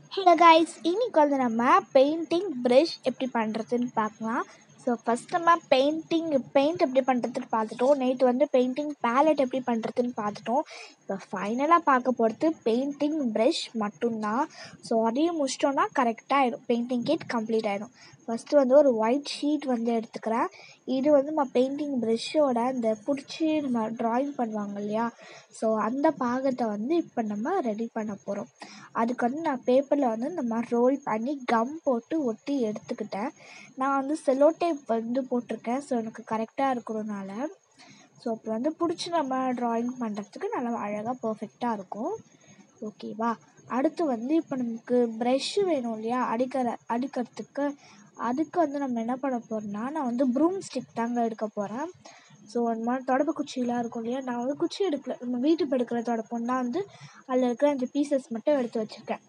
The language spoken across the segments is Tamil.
ஹலோ கைஸ் இன்னைக்கு வந்து நம்ம பெயிண்டிங் ப்ரஷ் எப்படி பண்ணுறதுன்னு பார்க்கலாம் ஸோ ஃபஸ்ட் நம்ம பெயிண்டிங் பெயிண்ட் எப்படி பண்ணுறதுன்னு பார்த்துட்டோம் நேற்று வந்து பெயிண்டிங் பேலட் எப்படி பண்ணுறதுன்னு பார்த்துட்டோம் இப்போ ஃபைனலாக பார்க்க போகிறது பெயிண்டிங் ப்ரஷ் மட்டும்தான் ஸோ அதையும் முடிச்சிட்டோன்னா கரெக்டாக ஆகிடும் பெயிண்டிங் கிட் கம்ப்ளீட் ஆகிடும் ஃபஸ்ட்டு வந்து ஒரு ஒயிட் ஷீட் வந்து எடுத்துக்கிறேன் இது வந்து நம்ம பெயிண்டிங் ப்ரெஷ்ஷோட இந்த பிடிச்சி நம்ம ட்ராயிங் பண்ணுவாங்க இல்லையா ஸோ அந்த பாகத்தை வந்து இப்போ நம்ம ரெடி பண்ண போகிறோம் அதுக்கு வந்து நான் பேப்பரில் வந்து இந்த மாதிரி ரோல் பண்ணி கம் போட்டு ஒட்டி எடுத்துக்கிட்டேன் நான் வந்து செலோ டேப் வந்து போட்டிருக்கேன் ஸோ எனக்கு கரெக்டாக இருக்கிறதுனால ஸோ இப்போ வந்து பிடிச்சி நம்ம ட்ராயிங் பண்ணுறதுக்கு நல்லா அழகாக பர்ஃபெக்டாக இருக்கும் ஓகேவா அடுத்து வந்து இப்போ நமக்கு ப்ரெஷ்ஷு வேணும் இல்லையா அடிக்கிற அடிக்கிறதுக்கு அதுக்கு வந்து நம்ம என்ன பண்ண போகிறோம்னா நான் வந்து ப்ரூம் ஸ்டிக் தாங்க எடுக்க போகிறேன் ஸோ அந்த மாதிரி தொடப்பு குச்சிலாம் இருக்கும் இல்லையா நான் வந்து குச்சி எடுக்கல நம்ம வீட்டுக்கு எடுக்கிற தொடப்பம் தான் வந்து அதில் இருக்கிற அந்த பீசஸ் மட்டும் எடுத்து வச்சுருக்கேன்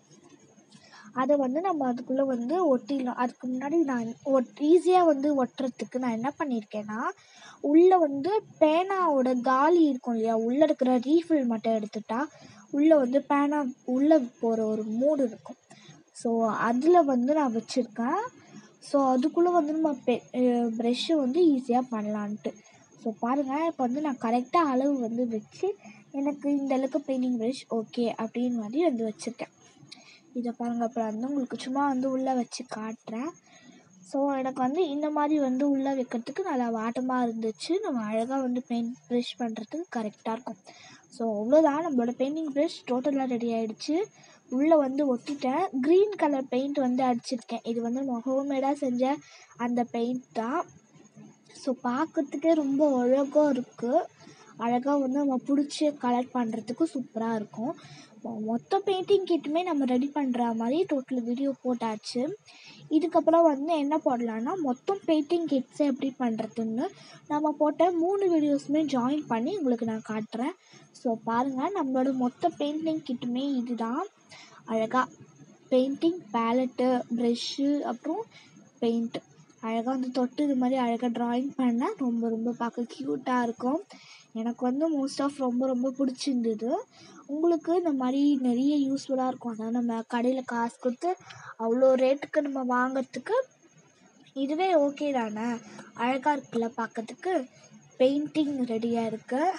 அதை வந்து நம்ம அதுக்குள்ளே வந்து ஒட்டிடலாம் அதுக்கு முன்னாடி நான் ஒட் ஈஸியாக வந்து ஒட்டுறதுக்கு நான் என்ன பண்ணியிருக்கேன்னா உள்ளே வந்து பேனாவோட காலி இருக்கும் இல்லையா உள்ளே இருக்கிற ரீஃபில் மட்டும் எடுத்துட்டா உள்ளே வந்து பேனா உள்ளே போகிற ஒரு மூடு இருக்கும் ஸோ அதில் வந்து நான் வச்சுருக்கேன் ஸோ அதுக்குள்ளே வந்து நம்ம பெ ப்ரெஷ்ஷு வந்து ஈஸியாக பண்ணலான்ட்டு ஸோ பாருங்கள் இப்போ வந்து நான் கரெக்டாக அளவு வந்து வச்சு எனக்கு இந்த அளவுக்கு பெயிண்டிங் ப்ரஷ் ஓகே அப்படின்னு மாதிரி வந்து வச்சுருக்கேன் இதை பாருங்கள் அப்புறம் வந்து உங்களுக்கு சும்மா வந்து உள்ளே வச்சு காட்டுறேன் ஸோ எனக்கு வந்து இந்த மாதிரி வந்து உள்ளே வைக்கிறதுக்கு நல்லா வாட்டமாக இருந்துச்சு நம்ம அழகாக வந்து பெயிண்ட் ப்ரஷ் பண்ணுறதுக்கு கரெக்டாக இருக்கும் ஸோ அவ்வளோதான் நம்மளோட பெயிண்டிங் ப்ரஷ் டோட்டலாக ரெடி ஆகிடுச்சு உள்ளே வந்து ஒட்டிட்டேன் க்ரீன் கலர் பெயிண்ட் வந்து அடிச்சிருக்கேன் இது வந்து நம்ம ஹோம்மேடாக செஞ்ச அந்த பெயிண்ட் தான் ஸோ பார்க்குறதுக்கே ரொம்ப அழகாக இருக்குது அழகாக வந்து நம்ம பிடிச்சி கலர் பண்ணுறதுக்கு சூப்பராக இருக்கும் மொத்த பெயிண்டிங் கிட்டுமே நம்ம ரெடி பண்ணுற மாதிரி டோட்டல் வீடியோ போட்டாச்சு இதுக்கப்புறம் வந்து என்ன போடலான்னா மொத்தம் பெயிண்டிங் கிட்ஸை எப்படி பண்ணுறதுன்னு நம்ம போட்ட மூணு வீடியோஸுமே ஜாயின் பண்ணி உங்களுக்கு நான் காட்டுறேன் ஸோ பாருங்கள் நம்மளோட மொத்த பெயிண்டிங் கிட்டுமே இதுதான் அழகாக பெயிண்டிங் பேலட்டு ப்ரெஷ்ஷு அப்புறம் பெயிண்ட்டு அழகாக வந்து தொட்டு இது மாதிரி அழகாக ட்ராயிங் பண்ணேன் ரொம்ப ரொம்ப பார்க்க க்யூட்டாக இருக்கும் எனக்கு வந்து மோஸ்ட் ஆஃப் ரொம்ப ரொம்ப பிடிச்சிருந்தது உங்களுக்கு இந்த மாதிரி நிறைய யூஸ்ஃபுல்லாக இருக்கும் அதாவது நம்ம கடையில் காசு கொடுத்து அவ்வளோ ரேட்டுக்கு நம்ம வாங்கிறதுக்கு இதுவே ஓகே தானே அழகாக இருக்குல்ல பார்க்கறதுக்கு பெயிண்டிங் ரெடியாக இருக்குது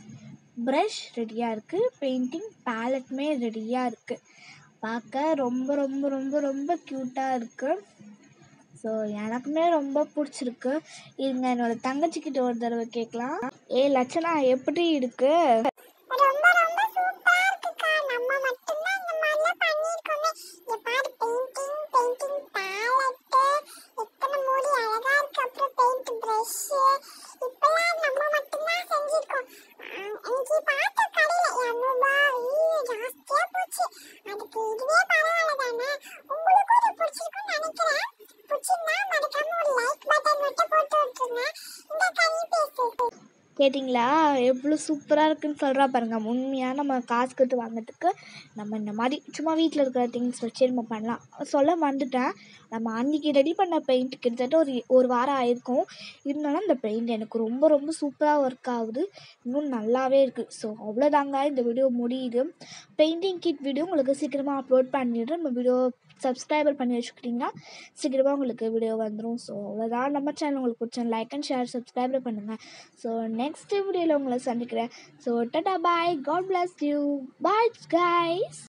ப்ரஷ் ரெடியாக இருக்குது பெயிண்டிங் பேலட்டுமே ரெடியாக இருக்குது பார்க்க ரொம்ப ரொம்ப ரொம்ப ரொம்ப க்யூட்டாக இருக்குது ஸோ எனக்குமே ரொம்ப பிடிச்சிருக்கு இருங்க என்னோடய தங்கச்சிக்கிட்ட ஒரு தடவை கேட்கலாம் ஏ லட்சணா எப்படி இருக்கு ரொம்ப ரொம்ப சூப்பரா இருக்குக்கா நம்ம மட்டும்தான் இந்த மாதிரிலாம் பண்ணிருக்கோமே இங்க பாரு பெயிண்டிங் பெயிண்டிங் பேலட் எத்தனை மூடி அழகா இருக்கு அப்புறம் பெயிண்ட் பிரஷ் இப்பெல்லாம் நம்ம மட்டும்தான் செஞ்சிருக்கோம் இன்னைக்கு பார்த்த கடையில இரநூறுபா ஐயோ ஜாஸ்தியா போச்சு அதுக்கு இதுவே பரவாயில்ல தானே உங்களுக்கும் இது பிடிச்சிருக்கும்னு நினைக்கிறேன் பிடிச்சிருந்தா மறக்காம ஒரு லைக் பட்டன் மட்டும் போட்டு விட்டுருங்க இந்த கனி பேசு கேட்டிங்களா எவ்வளோ சூப்பராக இருக்குன்னு சொல்கிறா பாருங்க உண்மையாக நம்ம காசு கொடுத்து வாங்குறதுக்கு நம்ம இந்த மாதிரி சும்மா வீட்டில் இருக்கிற திங்ஸ் வச்சு நம்ம பண்ணலாம் சொல்ல மறந்துட்டேன் நம்ம அன்றைக்கி ரெடி பண்ண பெயிண்ட் கிட்டத்தட்ட ஒரு ஒரு வாரம் ஆயிருக்கும் இருந்தாலும் அந்த பெயிண்ட் எனக்கு ரொம்ப ரொம்ப சூப்பராக ஒர்க் ஆகுது இன்னும் நல்லாவே இருக்குது ஸோ அவ்வளோதாங்க இந்த வீடியோ முடியுது பெயிண்டிங் கிட் வீடியோ உங்களுக்கு சீக்கிரமாக அப்லோட் பண்ணிடுறேன் நம்ம வீடியோ சப்ஸ்கிரைபர் பண்ணி வச்சுக்கிட்டிங்கன்னா சீக்கிரமாக உங்களுக்கு வீடியோ வந்துடும் ஸோ அவ்வளோதான் நம்ம சேனல் உங்களுக்கு பிடிச்ச லைக் அண்ட் ஷேர் சப்ஸ்கிரைபர் பண்ணுங்கள் ஸோ நெக்ஸ்ட் வீடியோவில் உங்களை சந்திக்கிறேன் so tata bye God bless you bye guys